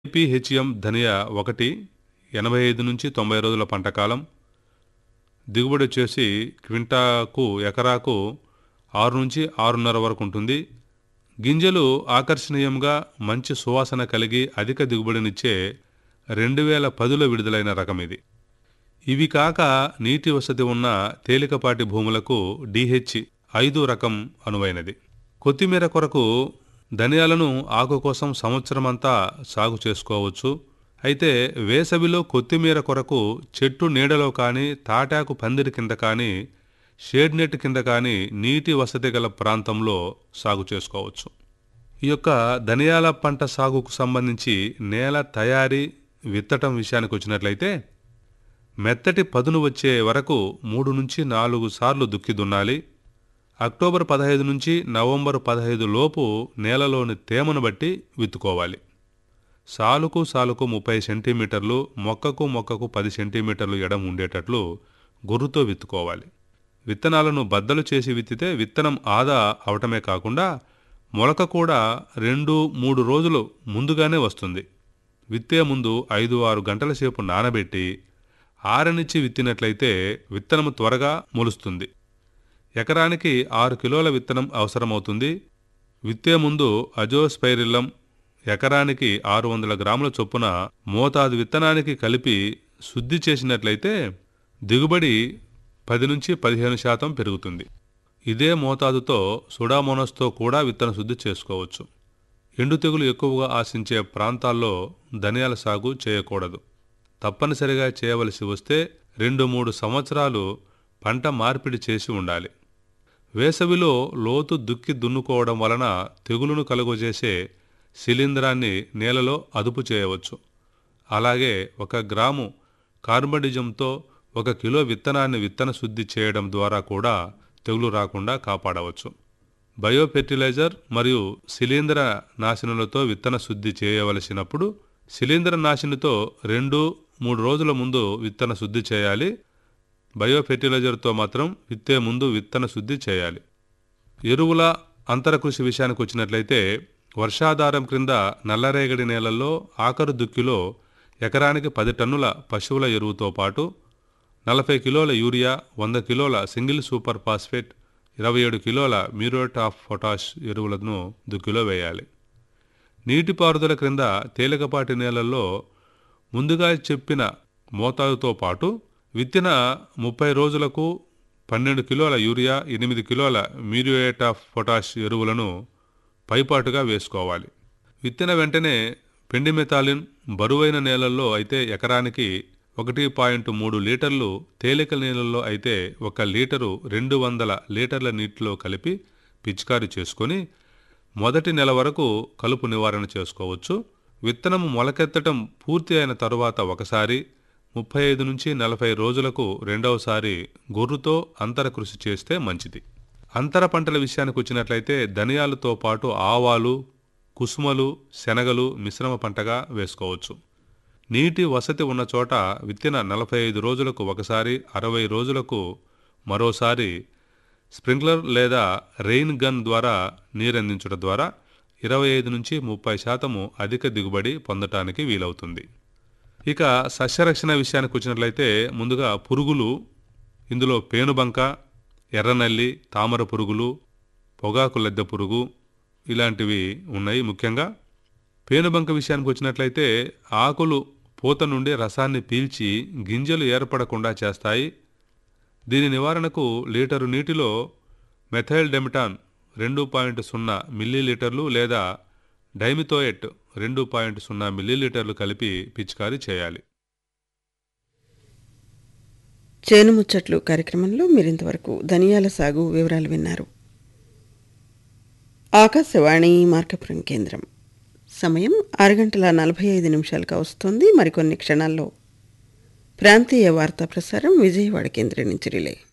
ఏపీహెచ్ఎం ధనియా ఒకటి ఎనభై ఐదు నుంచి తొంభై రోజుల పంట కాలం దిగుబడి వచ్చేసి క్వింటాకు ఎకరాకు ఆరు నుంచి ఆరున్నర వరకు ఉంటుంది గింజలు ఆకర్షణీయంగా మంచి సువాసన కలిగి అధిక దిగుబడినిచ్చే రెండు వేల పదిలో విడుదలైన రకం ఇది ఇవి కాక నీటి వసతి ఉన్న తేలికపాటి భూములకు డిహెచ్ ఐదు రకం అనువైనది కొత్తిమీర కొరకు ధనియాలను ఆకు కోసం సంవత్సరమంతా సాగు చేసుకోవచ్చు అయితే వేసవిలో కొత్తిమీర కొరకు చెట్టు నీడలో కానీ తాటాకు పందిరి కింద కానీ షేడ్ నెట్ కింద కానీ నీటి వసతి గల ప్రాంతంలో సాగు చేసుకోవచ్చు ఈ యొక్క ధనియాల పంట సాగుకు సంబంధించి నేల తయారీ విత్తటం విషయానికి వచ్చినట్లయితే మెత్తటి పదును వచ్చే వరకు మూడు నుంచి నాలుగు సార్లు దుక్కి దున్నాలి అక్టోబర్ పదహైదు నుంచి నవంబర్ పదహైదు లోపు నేలలోని తేమను బట్టి విత్తుకోవాలి సాలుకు సాలుకు ముప్పై సెంటీమీటర్లు మొక్కకు మొక్కకు పది సెంటీమీటర్లు ఎడం ఉండేటట్లు గొర్రుతో విత్తుకోవాలి విత్తనాలను బద్దలు చేసి విత్తితే విత్తనం ఆదా అవటమే కాకుండా మొలక కూడా రెండు మూడు రోజులు ముందుగానే వస్తుంది విత్తే ముందు ఐదు ఆరు గంటల సేపు నానబెట్టి ఆరనిచ్చి విత్తినట్లయితే విత్తనం త్వరగా మొలుస్తుంది ఎకరానికి ఆరు కిలోల విత్తనం అవసరమవుతుంది విత్తే ముందు అజోస్పైరిల్లం ఎకరానికి ఆరు వందల గ్రాముల చొప్పున మోతాదు విత్తనానికి కలిపి శుద్ధి చేసినట్లయితే దిగుబడి పది నుంచి పదిహేను శాతం పెరుగుతుంది ఇదే మోతాదుతో సుడామోనస్తో కూడా విత్తన శుద్ధి చేసుకోవచ్చు ఎండు తెగులు ఎక్కువగా ఆశించే ప్రాంతాల్లో ధనియాల సాగు చేయకూడదు తప్పనిసరిగా చేయవలసి వస్తే రెండు మూడు సంవత్సరాలు పంట మార్పిడి చేసి ఉండాలి వేసవిలో లోతు దుక్కి దున్నుకోవడం వలన తెగులును కలుగజేసే శిలీంధ్రాన్ని నేలలో అదుపు చేయవచ్చు అలాగే ఒక గ్రాము కార్బడిజంతో ఒక కిలో విత్తనాన్ని విత్తన శుద్ధి చేయడం ద్వారా కూడా తెగులు రాకుండా కాపాడవచ్చు బయో ఫెర్టిలైజర్ మరియు శిలీంద్ర నాశనులతో విత్తన శుద్ధి చేయవలసినప్పుడు శిలీంద్ర నాశినితో రెండు మూడు రోజుల ముందు విత్తన శుద్ధి చేయాలి బయో ఫెర్టిలైజర్తో మాత్రం విత్తే ముందు విత్తన శుద్ధి చేయాలి ఎరువుల అంతరకృషి విషయానికి వచ్చినట్లయితే వర్షాధారం క్రింద నల్లరేగడి నేలల్లో ఆఖరు దుక్కిలో ఎకరానికి పది టన్నుల పశువుల ఎరువుతో పాటు నలభై కిలోల యూరియా వంద కిలోల సింగిల్ సూపర్ ఫాస్ఫేట్ ఇరవై ఏడు కిలోల మ్యూరేట్ ఆఫ్ పొటాష్ ఎరువులను దుక్కిలో వేయాలి నీటిపారుదల క్రింద తేలికపాటి నేలల్లో ముందుగా చెప్పిన మోతాదుతో పాటు విత్తిన ముప్పై రోజులకు పన్నెండు కిలోల యూరియా ఎనిమిది కిలోల మ్యూరియేట్ ఆఫ్ పొటాష్ ఎరువులను పైపాటుగా వేసుకోవాలి విత్తిన వెంటనే పెండిమెతాలిన్ బరువైన నేలల్లో అయితే ఎకరానికి ఒకటి పాయింట్ మూడు లీటర్లు తేలిక నీళ్ళల్లో అయితే ఒక లీటరు రెండు వందల లీటర్ల నీటిలో కలిపి పిచికారీ చేసుకొని మొదటి నెల వరకు కలుపు నివారణ చేసుకోవచ్చు విత్తనం మొలకెత్తటం పూర్తి అయిన తరువాత ఒకసారి ముప్పై ఐదు నుంచి నలభై రోజులకు రెండవసారి గొర్రుతో అంతర కృషి చేస్తే మంచిది అంతర పంటల విషయానికి వచ్చినట్లయితే ధనియాలతో పాటు ఆవాలు కుసుమలు శనగలు మిశ్రమ పంటగా వేసుకోవచ్చు నీటి వసతి ఉన్న చోట విత్తిన నలభై ఐదు రోజులకు ఒకసారి అరవై రోజులకు మరోసారి స్ప్రింక్లర్ లేదా రెయిన్ గన్ ద్వారా నీరందించడం ద్వారా ఇరవై ఐదు నుంచి ముప్పై శాతము అధిక దిగుబడి పొందటానికి వీలవుతుంది ఇక సస్యరక్షణ విషయానికి వచ్చినట్లయితే ముందుగా పురుగులు ఇందులో పేనుబంక ఎర్రనల్లి తామర పురుగులు పొగాకు లద్దె పురుగు ఇలాంటివి ఉన్నాయి ముఖ్యంగా పేనుబంక విషయానికి వచ్చినట్లయితే ఆకులు పూత నుండి రసాన్ని పీల్చి గింజలు ఏర్పడకుండా చేస్తాయి దీని నివారణకు లీటరు నీటిలో మెథైల్ డెమిటాన్ రెండు పాయింట్ సున్నా మిల్లీలీటర్లు లేదా డైమితోయెట్ రెండు పాయింట్ సున్నా మిల్లీలీటర్లు కలిపి పిచికారీ చేయాలి చేను ముచ్చట్లు కార్యక్రమంలో మీరింతవరకు ధనియాల సాగు వివరాలు విన్నారు ఆకాశవాణి మార్కపురం కేంద్రం సమయం ఆరు గంటల నలభై ఐదు నిమిషాలుగా వస్తుంది మరికొన్ని క్షణాల్లో ప్రాంతీయ వార్తా ప్రసారం విజయవాడ కేంద్రం నుంచి రిలే